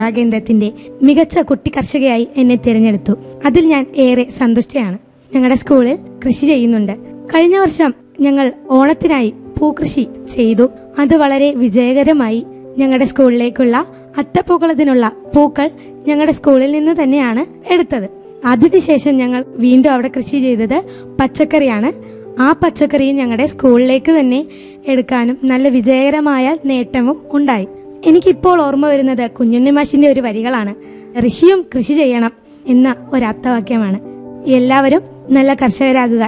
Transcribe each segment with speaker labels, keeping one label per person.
Speaker 1: കേന്ദ്രത്തിന്റെ മികച്ച കുട്ടി കർഷകയായി എന്നെ തിരഞ്ഞെടുത്തു അതിൽ ഞാൻ ഏറെ സന്തുഷ്ടയാണ് ഞങ്ങളുടെ സ്കൂളിൽ കൃഷി ചെയ്യുന്നുണ്ട് കഴിഞ്ഞ വർഷം ഞങ്ങൾ ഓണത്തിനായി പൂക്കൃഷി ചെയ്തു അത് വളരെ വിജയകരമായി ഞങ്ങളുടെ സ്കൂളിലേക്കുള്ള അത്തപ്പൂക്കളത്തിനുള്ള പൂക്കൾ ഞങ്ങളുടെ സ്കൂളിൽ നിന്ന് തന്നെയാണ് എടുത്തത് അതിനുശേഷം ഞങ്ങൾ വീണ്ടും അവിടെ കൃഷി ചെയ്തത് പച്ചക്കറിയാണ് ആ പച്ചക്കറിയും ഞങ്ങളുടെ സ്കൂളിലേക്ക് തന്നെ എടുക്കാനും നല്ല വിജയകരമായ നേട്ടവും ഉണ്ടായി എനിക്കിപ്പോൾ ഓർമ്മ വരുന്നത് കുഞ്ഞുണ്ണിമാഷിന്റെ ഒരു വരികളാണ് ഋഷിയും കൃഷി ചെയ്യണം എന്ന ഒരു അർത്ഥവാക്യമാണ് എല്ലാവരും നല്ല കർഷകരാകുക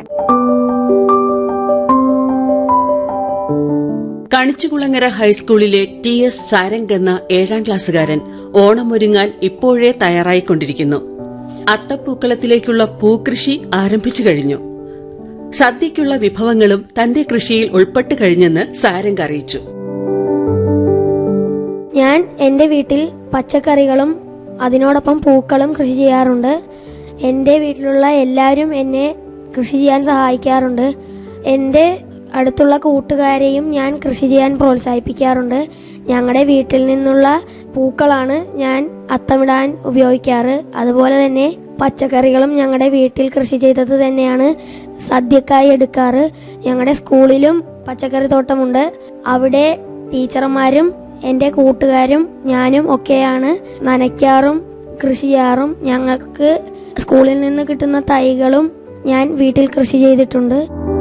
Speaker 2: കണിച്ചുകുളങ്ങര ഹൈസ്കൂളിലെ ടി എസ് സാരംഗ് എന്ന ഏഴാം ക്ലാസ്സുകാരൻ ഓണമൊരുങ്ങാൻ ഇപ്പോഴേ തയ്യാറായിക്കൊണ്ടിരിക്കുന്നു അത്തപ്പൂക്കളത്തിലേക്കുള്ള പൂക്കൃഷി ആരംഭിച്ചു കഴിഞ്ഞു സദ്യയ്ക്കുള്ള വിഭവങ്ങളും തന്റെ കൃഷിയിൽ ഉൾപ്പെട്ടു കഴിഞ്ഞെന്ന് സാരംഗ് അറിയിച്ചു
Speaker 3: ഞാൻ എൻ്റെ വീട്ടിൽ പച്ചക്കറികളും അതിനോടൊപ്പം പൂക്കളും കൃഷി ചെയ്യാറുണ്ട് എൻ്റെ വീട്ടിലുള്ള എല്ലാവരും എന്നെ കൃഷി ചെയ്യാൻ സഹായിക്കാറുണ്ട് എൻ്റെ അടുത്തുള്ള കൂട്ടുകാരെയും ഞാൻ കൃഷി ചെയ്യാൻ പ്രോത്സാഹിപ്പിക്കാറുണ്ട് ഞങ്ങളുടെ വീട്ടിൽ നിന്നുള്ള പൂക്കളാണ് ഞാൻ അത്തമിടാൻ ഉപയോഗിക്കാറ് അതുപോലെ തന്നെ പച്ചക്കറികളും ഞങ്ങളുടെ വീട്ടിൽ കൃഷി ചെയ്തത് തന്നെയാണ് സദ്യക്കായി എടുക്കാറ് ഞങ്ങളുടെ സ്കൂളിലും പച്ചക്കറി തോട്ടമുണ്ട് അവിടെ ടീച്ചർമാരും എൻ്റെ കൂട്ടുകാരും ഞാനും ഒക്കെയാണ് നനയ്ക്കാറും കൃഷി ചെയ്യാറും ഞങ്ങൾക്ക് സ്കൂളിൽ നിന്ന് കിട്ടുന്ന തൈകളും ഞാൻ വീട്ടിൽ കൃഷി ചെയ്തിട്ടുണ്ട്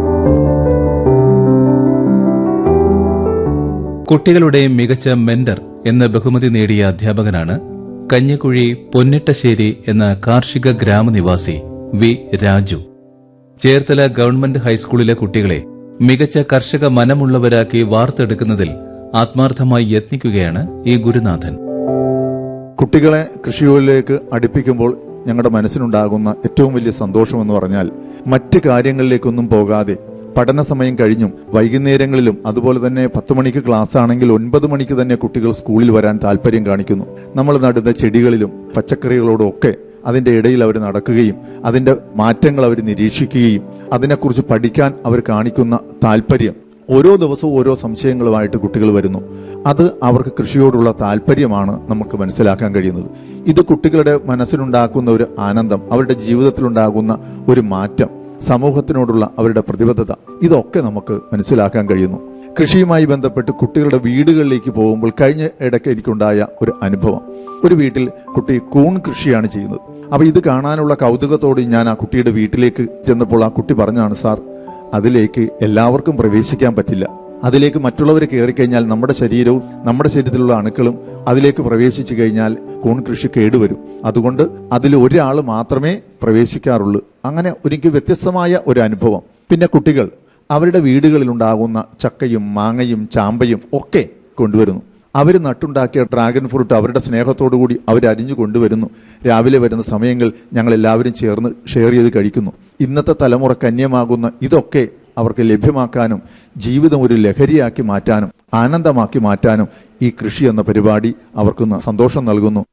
Speaker 4: കുട്ടികളുടെ മികച്ച മെന്റർ എന്ന ബഹുമതി നേടിയ അധ്യാപകനാണ് കഞ്ഞിക്കുഴി പൊന്നിട്ടശ്ശേരി എന്ന കാർഷിക ഗ്രാമനിവാസി വി രാജു ചേർത്തല ഗവൺമെന്റ് ഹൈസ്കൂളിലെ കുട്ടികളെ മികച്ച കർഷക മനമുള്ളവരാക്കി വാർത്തെടുക്കുന്നതിൽ ആത്മാർത്ഥമായി യത്നിക്കുകയാണ് ഈ ഗുരുനാഥൻ
Speaker 5: കുട്ടികളെ കൃഷിയിലേക്ക് അടുപ്പിക്കുമ്പോൾ ഞങ്ങളുടെ മനസ്സിനുണ്ടാകുന്ന ഏറ്റവും വലിയ സന്തോഷം എന്ന് പറഞ്ഞാൽ മറ്റ് കാര്യങ്ങളിലേക്കൊന്നും പോകാതെ പഠന സമയം കഴിഞ്ഞും വൈകുന്നേരങ്ങളിലും അതുപോലെ തന്നെ പത്ത് മണിക്ക് ക്ലാസ് ആണെങ്കിൽ ഒൻപത് മണിക്ക് തന്നെ കുട്ടികൾ സ്കൂളിൽ വരാൻ താല്പര്യം കാണിക്കുന്നു നമ്മൾ നടുന്ന ചെടികളിലും പച്ചക്കറികളോടും ഒക്കെ അതിന്റെ ഇടയിൽ അവർ നടക്കുകയും അതിന്റെ മാറ്റങ്ങൾ അവർ നിരീക്ഷിക്കുകയും അതിനെക്കുറിച്ച് പഠിക്കാൻ അവർ കാണിക്കുന്ന താല്പര്യം ഓരോ ദിവസവും ഓരോ സംശയങ്ങളുമായിട്ട് കുട്ടികൾ വരുന്നു അത് അവർക്ക് കൃഷിയോടുള്ള താല്പര്യമാണ് നമുക്ക് മനസ്സിലാക്കാൻ കഴിയുന്നത് ഇത് കുട്ടികളുടെ മനസ്സിലുണ്ടാക്കുന്ന ഒരു ആനന്ദം അവരുടെ ജീവിതത്തിലുണ്ടാകുന്ന ഒരു മാറ്റം സമൂഹത്തിനോടുള്ള അവരുടെ പ്രതിബദ്ധത ഇതൊക്കെ നമുക്ക് മനസ്സിലാക്കാൻ കഴിയുന്നു കൃഷിയുമായി ബന്ധപ്പെട്ട് കുട്ടികളുടെ വീടുകളിലേക്ക് പോകുമ്പോൾ കഴിഞ്ഞ ഇടയ്ക്ക് എനിക്കുണ്ടായ ഒരു അനുഭവം ഒരു വീട്ടിൽ കുട്ടി കൂൺ കൃഷിയാണ് ചെയ്യുന്നത് അപ്പൊ ഇത് കാണാനുള്ള കൗതുകത്തോടെ ഞാൻ ആ കുട്ടിയുടെ വീട്ടിലേക്ക് ചെന്നപ്പോൾ ആ കുട്ടി പറഞ്ഞാണ് സാർ അതിലേക്ക് എല്ലാവർക്കും പ്രവേശിക്കാൻ പറ്റില്ല അതിലേക്ക് മറ്റുള്ളവർ കയറിക്കഴിഞ്ഞാൽ നമ്മുടെ ശരീരവും നമ്മുടെ ശരീരത്തിലുള്ള അണുക്കളും അതിലേക്ക് പ്രവേശിച്ചു കഴിഞ്ഞാൽ കൂൺ കൃഷി കേടുവരും അതുകൊണ്ട് അതിൽ ഒരാൾ മാത്രമേ പ്രവേശിക്കാറുള്ളൂ അങ്ങനെ എനിക്ക് വ്യത്യസ്തമായ ഒരു അനുഭവം പിന്നെ കുട്ടികൾ അവരുടെ വീടുകളിൽ ഉണ്ടാകുന്ന ചക്കയും മാങ്ങയും ചാമ്പയും ഒക്കെ കൊണ്ടുവരുന്നു അവർ നട്ടുണ്ടാക്കിയ ഡ്രാഗൺ ഫ്രൂട്ട് അവരുടെ സ്നേഹത്തോടു കൂടി അവർ അരിഞ്ഞു കൊണ്ടുവരുന്നു രാവിലെ വരുന്ന സമയങ്ങൾ ഞങ്ങൾ എല്ലാവരും ചേർന്ന് ഷെയർ ചെയ്ത് കഴിക്കുന്നു ഇന്നത്തെ തലമുറ കന്യമാകുന്ന ഇതൊക്കെ അവർക്ക് ലഭ്യമാക്കാനും ജീവിതം ഒരു ലഹരിയാക്കി മാറ്റാനും ആനന്ദമാക്കി മാറ്റാനും ഈ കൃഷി എന്ന പരിപാടി അവർക്ക് ന- സന്തോഷം നൽകുന്നു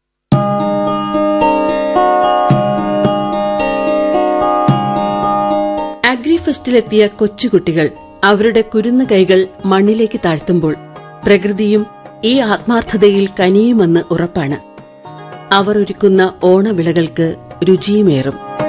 Speaker 2: അഗ്രിഫെസ്റ്റിലെത്തിയ കൊച്ചുകുട്ടികൾ അവരുടെ കുരുന്നു കൈകൾ മണ്ണിലേക്ക് താഴ്ത്തുമ്പോൾ പ്രകൃതിയും ഈ ആത്മാർത്ഥതയിൽ കനിയുമെന്ന് ഉറപ്പാണ് അവർ ഒരുക്കുന്ന ഓണവിളകൾക്ക് രുചിയുമേറും